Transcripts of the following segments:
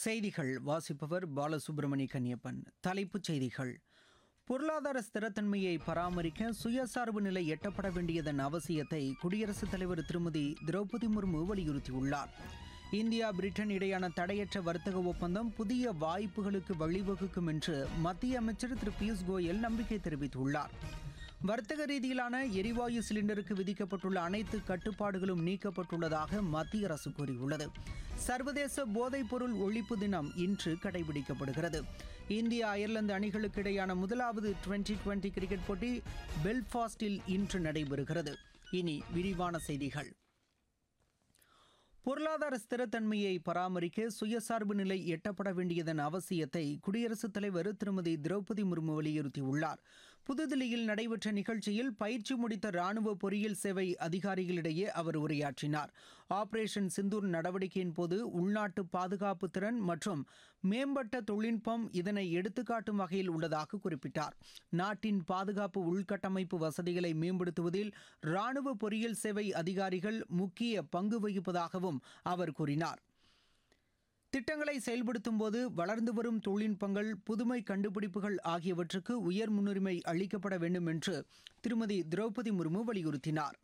செய்திகள் வாசிப்பவர் பாலசுப்ரமணிய கன்னியப்பன் தலைப்புச் செய்திகள் பொருளாதார ஸ்திரத்தன்மையை பராமரிக்க சுயசார்பு நிலை எட்டப்பட வேண்டியதன் அவசியத்தை குடியரசுத் தலைவர் திருமதி திரௌபதி முர்மு வலியுறுத்தியுள்ளார் இந்தியா பிரிட்டன் இடையான தடையற்ற வர்த்தக ஒப்பந்தம் புதிய வாய்ப்புகளுக்கு வழிவகுக்கும் என்று மத்திய அமைச்சர் திரு பியூஷ் கோயல் நம்பிக்கை தெரிவித்துள்ளார் வர்த்தக ரீதியிலான எரிவாயு சிலிண்டருக்கு விதிக்கப்பட்டுள்ள அனைத்து கட்டுப்பாடுகளும் நீக்கப்பட்டுள்ளதாக மத்திய அரசு கூறியுள்ளது சர்வதேச போதைப்பொருள் ஒழிப்பு தினம் இன்று கடைபிடிக்கப்படுகிறது இந்திய அயர்லாந்து அணிகளுக்கு இடையான முதலாவது டுவெண்டி டுவெண்டி கிரிக்கெட் போட்டி பெல்ஃபாஸ்டில் இன்று நடைபெறுகிறது இனி விரிவான செய்திகள் பொருளாதார ஸ்திரத்தன்மையை பராமரிக்க சுயசார்பு நிலை எட்டப்பட வேண்டியதன் அவசியத்தை குடியரசுத் தலைவர் திருமதி திரௌபதி முர்மு வலியுறுத்தியுள்ளார் புதுதில்லியில் நடைபெற்ற நிகழ்ச்சியில் பயிற்சி முடித்த ராணுவ பொறியியல் சேவை அதிகாரிகளிடையே அவர் உரையாற்றினார் ஆபரேஷன் சிந்தூர் நடவடிக்கையின் போது உள்நாட்டு பாதுகாப்பு திறன் மற்றும் மேம்பட்ட தொழில்நுட்பம் இதனை எடுத்துக்காட்டும் வகையில் உள்ளதாக குறிப்பிட்டார் நாட்டின் பாதுகாப்பு உள்கட்டமைப்பு வசதிகளை மேம்படுத்துவதில் ராணுவ பொறியியல் சேவை அதிகாரிகள் முக்கிய பங்கு வகிப்பதாகவும் அவர் கூறினார் திட்டங்களை செயல்படுத்தும் போது வளர்ந்து வரும் தொழில்நுட்பங்கள் புதுமை கண்டுபிடிப்புகள் ஆகியவற்றுக்கு உயர் முன்னுரிமை அளிக்கப்பட வேண்டும் என்று திருமதி திரௌபதி முர்மு வலியுறுத்தினார்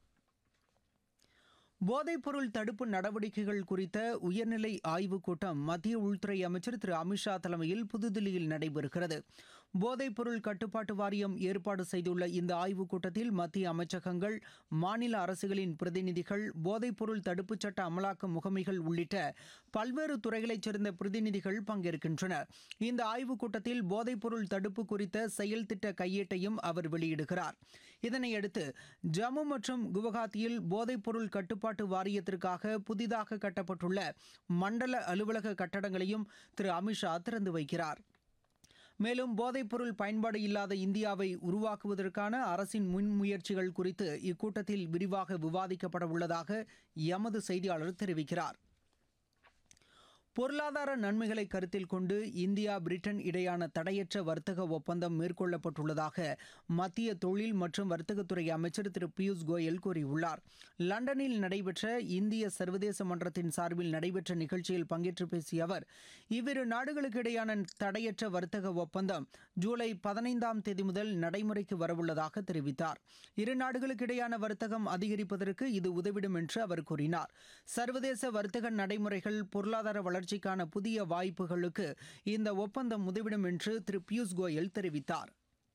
போதைப்பொருள் தடுப்பு நடவடிக்கைகள் குறித்த உயர்நிலை ஆய்வுக் கூட்டம் மத்திய உள்துறை அமைச்சர் திரு அமித்ஷா தலைமையில் புதுதில்லியில் நடைபெறுகிறது போதைப்பொருள் கட்டுப்பாட்டு வாரியம் ஏற்பாடு செய்துள்ள இந்த ஆய்வுக் கூட்டத்தில் மத்திய அமைச்சகங்கள் மாநில அரசுகளின் பிரதிநிதிகள் போதைப்பொருள் தடுப்புச் சட்ட அமலாக்க முகமைகள் உள்ளிட்ட பல்வேறு துறைகளைச் சேர்ந்த பிரதிநிதிகள் பங்கேற்கின்றனர் இந்த ஆய்வுக் கூட்டத்தில் போதைப்பொருள் தடுப்பு குறித்த செயல் திட்ட கையேட்டையும் அவர் வெளியிடுகிறார் இதனையடுத்து ஜம்மு மற்றும் குவஹாத்தியில் போதைப்பொருள் கட்டுப்பாட்டு வாரியத்திற்காக புதிதாக கட்டப்பட்டுள்ள மண்டல அலுவலக கட்டடங்களையும் திரு அமித்ஷா திறந்து வைக்கிறார் மேலும் போதைப்பொருள் பயன்பாடு இல்லாத இந்தியாவை உருவாக்குவதற்கான அரசின் முன்முயற்சிகள் குறித்து இக்கூட்டத்தில் விரிவாக விவாதிக்கப்பட உள்ளதாக எமது செய்தியாளர் தெரிவிக்கிறார் பொருளாதார நன்மைகளை கருத்தில் கொண்டு இந்தியா பிரிட்டன் இடையான தடையற்ற வர்த்தக ஒப்பந்தம் மேற்கொள்ளப்பட்டுள்ளதாக மத்திய தொழில் மற்றும் வர்த்தகத்துறை அமைச்சர் திரு பியூஷ் கோயல் கூறியுள்ளார் லண்டனில் நடைபெற்ற இந்திய சர்வதேச மன்றத்தின் சார்பில் நடைபெற்ற நிகழ்ச்சியில் பங்கேற்று பேசிய அவர் இவ்விரு நாடுகளுக்கு இடையான தடையற்ற வர்த்தக ஒப்பந்தம் ஜூலை பதினைந்தாம் தேதி முதல் நடைமுறைக்கு வரவுள்ளதாக தெரிவித்தார் இரு நாடுகளுக்கு இடையான வர்த்தகம் அதிகரிப்பதற்கு இது உதவிடும் என்று அவர் கூறினார் சர்வதேச வர்த்தக நடைமுறைகள் பொருளாதார வளர்ச்சி வளர்ச்சிக்கான புதிய வாய்ப்புகளுக்கு இந்த ஒப்பந்தம் உதவிடும் என்று திரு பியூஷ் கோயல் தெரிவித்தார்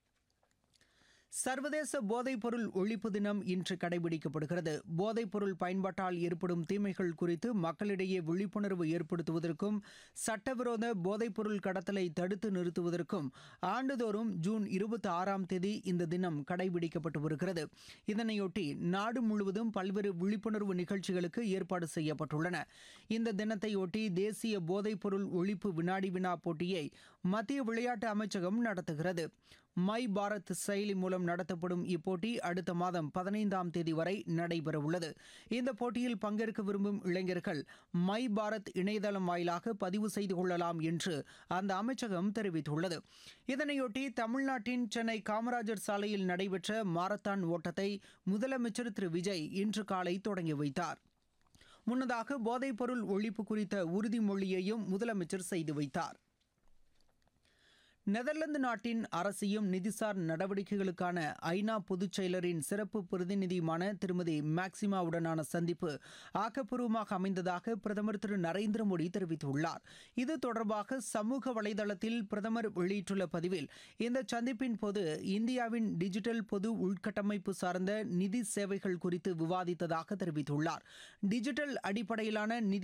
சர்வதேச போதைப்பொருள் ஒழிப்பு தினம் இன்று கடைபிடிக்கப்படுகிறது போதைப்பொருள் பயன்பாட்டால் ஏற்படும் தீமைகள் குறித்து மக்களிடையே விழிப்புணர்வு ஏற்படுத்துவதற்கும் சட்டவிரோத போதைப்பொருள் கடத்தலை தடுத்து நிறுத்துவதற்கும் ஆண்டுதோறும் ஜூன் இருபத்தி ஆறாம் தேதி இந்த தினம் கடைபிடிக்கப்பட்டு வருகிறது இதனையொட்டி நாடு முழுவதும் பல்வேறு விழிப்புணர்வு நிகழ்ச்சிகளுக்கு ஏற்பாடு செய்யப்பட்டுள்ளன இந்த தினத்தையொட்டி தேசிய போதைப்பொருள் ஒழிப்பு வினாடி வினா போட்டியை மத்திய விளையாட்டு அமைச்சகம் நடத்துகிறது மை பாரத் செயலி மூலம் நடத்தப்படும் இப்போட்டி அடுத்த மாதம் பதினைந்தாம் தேதி வரை நடைபெறவுள்ளது இந்த போட்டியில் பங்கேற்க விரும்பும் இளைஞர்கள் மை பாரத் இணையதளம் வாயிலாக பதிவு செய்து கொள்ளலாம் என்று அந்த அமைச்சகம் தெரிவித்துள்ளது இதனையொட்டி தமிழ்நாட்டின் சென்னை காமராஜர் சாலையில் நடைபெற்ற மாரத்தான் ஓட்டத்தை முதலமைச்சர் திரு விஜய் இன்று காலை தொடங்கி வைத்தார் முன்னதாக போதைப்பொருள் ஒழிப்பு குறித்த உறுதிமொழியையும் முதலமைச்சர் செய்து வைத்தார் நெதர்லாந்து நாட்டின் அரசியும் நிதிசார் நடவடிக்கைகளுக்கான ஐநா பொதுச் செயலரின் சிறப்பு பிரதிநிதியுமான திருமதி மேக்சிமாவுடனான சந்திப்பு ஆக்கப்பூர்வமாக அமைந்ததாக பிரதமர் திரு நரேந்திர மோடி தெரிவித்துள்ளார் இது தொடர்பாக சமூக வலைதளத்தில் பிரதமர் வெளியிட்டுள்ள பதிவில் இந்த சந்திப்பின் போது இந்தியாவின் டிஜிட்டல் பொது உள்கட்டமைப்பு சார்ந்த நிதி சேவைகள் குறித்து விவாதித்ததாக தெரிவித்துள்ளார் டிஜிட்டல் அடிப்படையிலான நிதி